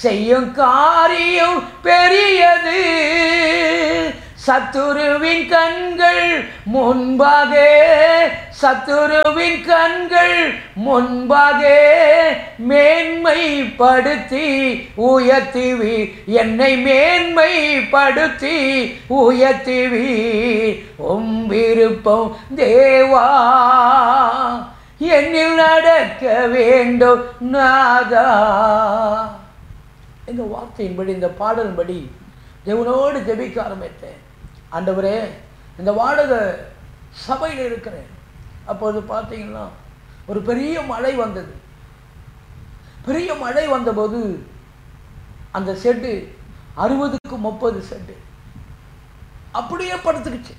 செய்யும் காரியம் பெரியது சத்துருவின் கண்கள் முன்பாக சத்துருவின் கண்கள் முன்பாக மேன்மைப்படுத்தி உயர்த்திவி என்னை மேன்மைப்படுத்தி உயர்த்திவி உம் விருப்பம் தேவா என்னில் நடக்க வேண்டும் நாதா இந்த வார்த்தையின்படி இந்த பாடலின்படி தேவனோடு ஜெபிக்க ஆரம்பித்தேன் ஆண்டவரே இந்த வாடகை சபையில் இருக்கிறேன் அப்போது பார்த்தீங்கன்னா ஒரு பெரிய மழை வந்தது பெரிய மழை வந்தபோது அந்த செட்டு அறுபதுக்கு முப்பது செட்டு அப்படியே படுத்துக்கிச்சு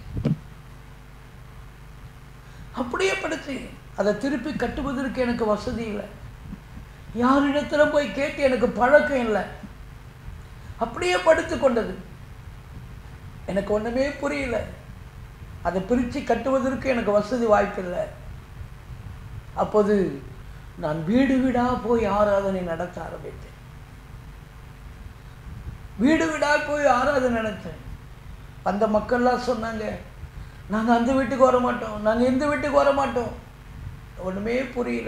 அப்படியே படுத்து அதை திருப்பி கட்டுவதற்கு எனக்கு வசதி இல்லை யாரிடத்துல போய் கேட்டு எனக்கு பழக்கம் இல்லை அப்படியே படுத்து கொண்டது எனக்கு ஒன்றுமே புரியல அதை பிரித்து கட்டுவதற்கு எனக்கு வசதி வாய்ப்பில்லை அப்போது நான் வீடு வீடாக போய் ஆராதனை நடத்த ஆரம்பித்தேன் வீடு வீடாக போய் ஆராதனை நடத்தேன் அந்த மக்கள்லாம் சொன்னாங்க நாங்கள் அந்த வீட்டுக்கு வர மாட்டோம் நாங்கள் இந்த வீட்டுக்கு வர மாட்டோம் ஒன்றுமே புரியல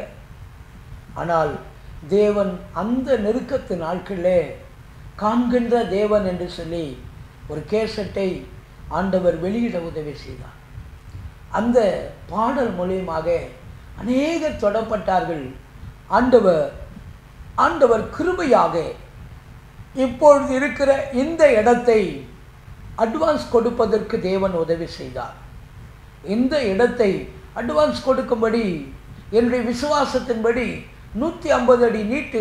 ஆனால் தேவன் அந்த நெருக்கத்து நாட்களிலே காண்கின்ற தேவன் என்று சொல்லி ஒரு கேசட்டை ஆண்டவர் வெளியிட உதவி செய்தார் அந்த பாடல் மூலியமாக அநேகர் தொடப்பட்டார்கள் ஆண்டவர் ஆண்டவர் கிருபையாக இப்பொழுது இருக்கிற இந்த இடத்தை அட்வான்ஸ் கொடுப்பதற்கு தேவன் உதவி செய்தார் இந்த இடத்தை அட்வான்ஸ் கொடுக்கும்படி என்னுடைய விசுவாசத்தின்படி நூற்றி ஐம்பது அடி நீட்டு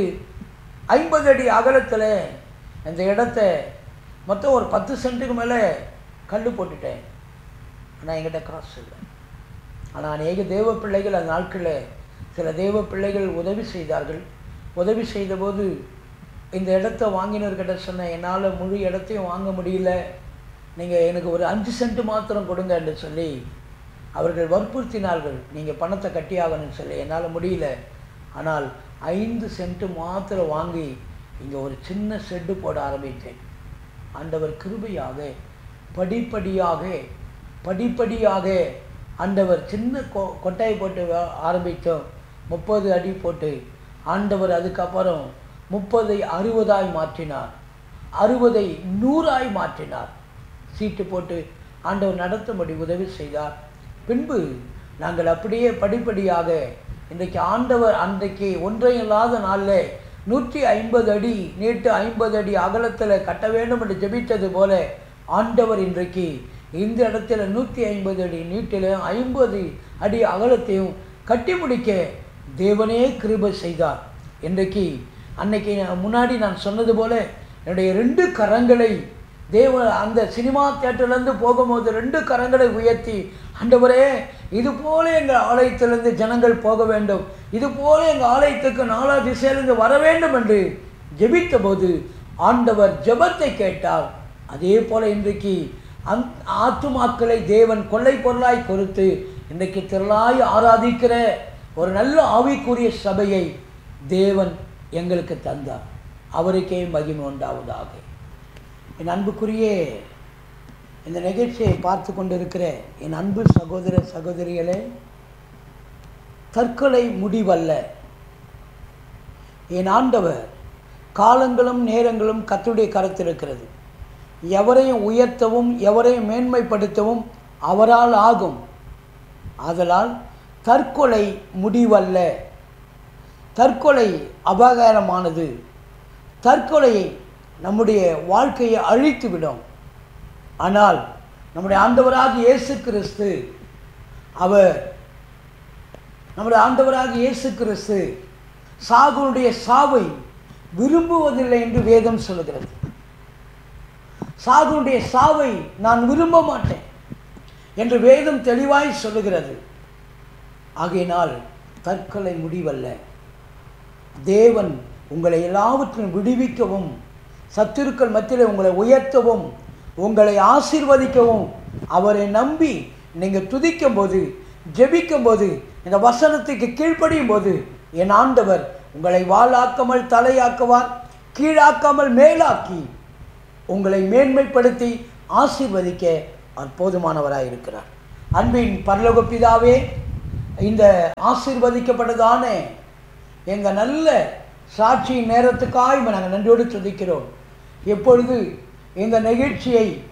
ஐம்பது அடி அகலத்தில் இந்த இடத்த மொத்தம் ஒரு பத்து சென்ட்டுக்கு மேலே கல் போட்டுட்டேன் ஆனால் என்கிட்ட காசு இல்லை ஆனால் அநேக தேவ பிள்ளைகள் அந்த நாட்களில் சில தேவ பிள்ளைகள் உதவி செய்தார்கள் உதவி செய்தபோது இந்த இடத்த வாங்கினவர்கிட்ட சொன்னேன் என்னால் முழு இடத்தையும் வாங்க முடியல நீங்கள் எனக்கு ஒரு அஞ்சு சென்ட் மாத்திரம் கொடுங்க என்று சொல்லி அவர்கள் வற்புறுத்தினார்கள் நீங்கள் பணத்தை கட்டியாகணும்னு சொல்லி என்னால் முடியல ஆனால் ஐந்து சென்ட் மாத்திரம் வாங்கி இங்கே ஒரு சின்ன ஷெட்டு போட ஆரம்பித்தேன் ஆண்டவர் கிருபையாக படிப்படியாக படிப்படியாக ஆண்டவர் சின்ன கொ கொட்டாய் போட்டு வ- ஆரம்பித்தோம் முப்பது அடி போட்டு ஆண்டவர் அதுக்கப்புறம் முப்பதை அறுபதாய் மாற்றினார் அறுபதை நூறாய் மாற்றினார் சீட்டு போட்டு ஆண்டவர் நடத்தும்படி உதவி செய்தார் பின்பு நாங்கள் அப்படியே படிப்படியாக இன்றைக்கு ஆண்டவர் அன்றைக்கு ஒன்றையும் இல்லாத நாளில் நூற்றி ஐம்பது அடி நீட்டு ஐம்பது அடி அகலத்தில் கட்ட வேண்டும் என்று ஜெபித்தது போல ஆண்டவர் இன்றைக்கு இந்த இடத்துல நூற்றி ஐம்பது அடி நீட்டிலும் ஐம்பது அடி அகலத்தையும் கட்டி முடிக்க தேவனே கிருபை செய்தார் இன்றைக்கு அன்னைக்கு நான் முன்னாடி நான் சொன்னது போல என்னுடைய ரெண்டு கரங்களை தேவ அந்த சினிமா தேட்டர்லேருந்து போகும்போது ரெண்டு கரங்களை உயர்த்தி ஆண்டவரே இது போல எங்கள் ஆலயத்திலிருந்து ஜனங்கள் போக வேண்டும் இது போல எங்கள் ஆலயத்துக்கு நாலா திசையிலிருந்து வர வேண்டும் என்று ஜெபித்த போது ஆண்டவர் ஜெபத்தை கேட்டார் அதே போல இன்றைக்கு அந் ஆத்துமாக்களை தேவன் கொள்ளை பொருளாய் கொடுத்து இன்றைக்கு திரளாய் ஆராதிக்கிற ஒரு நல்ல ஆவிக்குரிய சபையை தேவன் எங்களுக்கு தந்தார் அவருக்கே மகிமை உண்டாவதாக என் அன்புக்குரிய இந்த நிகழ்ச்சியை பார்த்து கொண்டிருக்கிற என் அன்பு சகோதர சகோதரிகளே தற்கொலை முடிவல்ல என் ஆண்டவர் காலங்களும் நேரங்களும் கத்துடைய கருத்தில் இருக்கிறது எவரையும் உயர்த்தவும் எவரையும் மேன்மைப்படுத்தவும் அவரால் ஆகும் ஆதலால் தற்கொலை முடிவல்ல தற்கொலை அபாகாரமானது தற்கொலை நம்முடைய வாழ்க்கையை அழித்துவிடும் ஆனால் நம்முடைய ஆண்டவராக இயேசு கிறிஸ்து அவர் நம்முடைய ஆண்டவராக இயேசு கிறிஸ்து சாகுனுடைய சாவை விரும்புவதில்லை என்று வேதம் சொல்லுகிறது சாகுனுடைய சாவை நான் விரும்ப மாட்டேன் என்று வேதம் தெளிவாய் சொல்லுகிறது ஆகையினால் தற்கொலை முடிவல்ல தேவன் உங்களை எல்லாவற்றையும் விடுவிக்கவும் சத்துருக்கள் மத்தியில் உங்களை உயர்த்தவும் உங்களை ஆசீர்வதிக்கவும் அவரை நம்பி நீங்கள் துதிக்கும் போது ஜெபிக்கும் போது இந்த வசனத்துக்கு கீழ்ப்படியும் போது என் ஆண்டவர் உங்களை வாளாக்காமல் தலையாக்குவார் கீழாக்காமல் மேலாக்கி உங்களை மேன்மைப்படுத்தி ஆசீர்வதிக்க அவர் போதுமானவராக இருக்கிறார் அன்பின் பரலோக பிதாவே இந்த ஆசீர்வதிக்கப்பட்டதான எங்கள் நல்ல சாட்சியின் நேரத்துக்காக நாங்கள் நன்றியோடு துதிக்கிறோம் எப்பொழுது இந்த நிகழ்ச்சியை